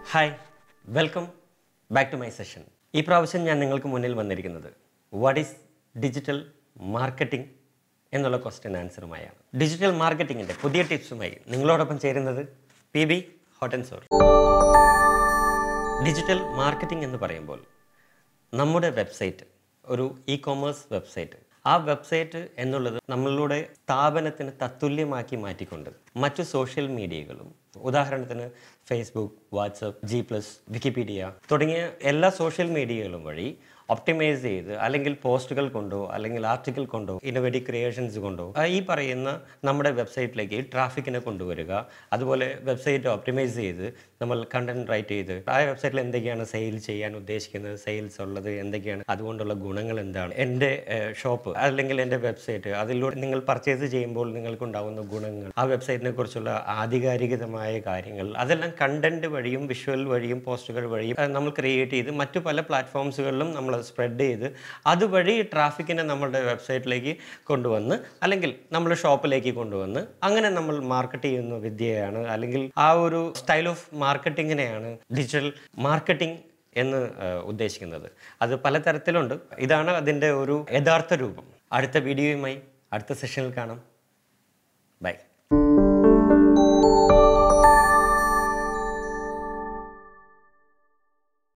hi welcome back to my session ഈ പ്രാവശ്യം ഞാൻ നിങ്ങൾക്ക് മുന്നിൽ വന്നിരിക്കുന്നത് വാട്ട് ഈസ് ഡിജിറ്റൽ മാർക്കറ്റിംഗ് എന്നുള്ള ക്വസ്റ്റ്യൻ ആൻസറുമായാണ് ഡിജിറ്റൽ മാർക്കറ്റിങ്ങിൻ്റെ പുതിയ ടിപ്സുമായി നിങ്ങളോടൊപ്പം ചേരുന്നത് പി ബി ഹോട്ടൻസോർ ഡിജിറ്റൽ മാർക്കറ്റിംഗ് എന്ന് പറയുമ്പോൾ നമ്മുടെ വെബ്സൈറ്റ് ഒരു ഇ കോമേഴ്സ് വെബ്സൈറ്റ് ആ വെബ്സൈറ്റ് എന്നുള്ളത് നമ്മളുടെ സ്ഥാപനത്തിന് തത്തുല്യമാക്കി മാറ്റിക്കൊണ്ട് മറ്റു സോഷ്യൽ മീഡിയകളും ഉദാഹരണത്തിന് Facebook WhatsApp G plus Wikipedia തുടങ്ങിയ എല്ലാ സോഷ്യൽ മീഡിയകളും വഴി ഒപ്റ്റിമൈസ് ചെയ്ത് അല്ലെങ്കിൽ പോസ്റ്റുകൾ കൊണ്ടോ അല്ലെങ്കിൽ ആർട്ടിക്കിൾ കൊണ്ടോ ഇന്നോവേറ്റീവ് ക്രിയേഷൻസ് കൊണ്ടോ ആ ഈ പറയുന്ന നമ്മുടെ വെബ്സൈറ്റിലേക്ക് ട്രാഫിക്കിനെ കൊണ്ടുവരിക അതുപോലെ വെബ്സൈറ്റ് ഒപ്റ്റിമൈസ് ചെയ്ത് നമ്മൾ കണ്ടന്റ് റൈറ്റ് ചെയ്ത് ആ വെബ്സൈറ്റിൽ എന്തൊക്കെയാണ് സെയിൽ ചെയ്യാൻ ഉദ്ദേശിക്കുന്നത് സെയിൽസ് ഉള്ളത് എന്തൊക്കെയാണ് അതുകൊണ്ടുള്ള ഗുണങ്ങൾ എന്താണ് എൻ്റെ ഷോപ്പ് അല്ലെങ്കിൽ എൻ്റെ വെബ്സൈറ്റ് അതിലൂടെ നിങ്ങൾ പർച്ചേസ് ചെയ്യുമ്പോൾ നിങ്ങൾക്കുണ്ടാകുന്ന ഗുണങ്ങൾ ആ വെബ്സൈറ്റിനെ കുറിച്ചുള്ള ആധികാരികതമായ കാര്യങ്ങൾ അതെല്ലാം കണ്ടന്റ് വഴിയും വിഷ്വൽ വഴിയും പോസ്റ്റുകൾ വഴിയും ആ, നമ്മൾ ക്രിയേറ്റ് ചെയ്ത് മറ്റു പല പ്ലാറ്റ്ഫോംസുകളിലും നമ്മൾ സ്പ്രെഡ് ചെയ്ത് അതുവഴി ട്രാഫിക്കിനെ നമ്മളുടെ വെബ്സൈറ്റിലേക്ക് കൊണ്ടുവന്ന് അല്ലെങ്കിൽ നമ്മുടെ ഷോപ്പിലേക്ക് കൊണ്ടുവന്ന് അങ്ങനെ നമ്മൾ മാർക്കറ്റ് ചെയ്യുന്ന വിദ്യയാണ് അല്ലെങ്കിൽ ആ ഒരു സ്റ്റൈൽ ഓഫ് മാർക്കറ്റിങ്ങിനെയാണ് ഡിജിറ്റൽ മാർക്കറ്റിംഗ് എന്ന് ആ, ഉദ്ദേശിക്കുന്നത് അത് പലതരത്തിലുണ്ട് ഇതാണ് അതിൻ്റെ ഒരു യഥാർത്ഥ രൂപം അടുത്ത വീഡിയോയുമായി അടുത്ത സെഷനിൽ കാണാം ബൈ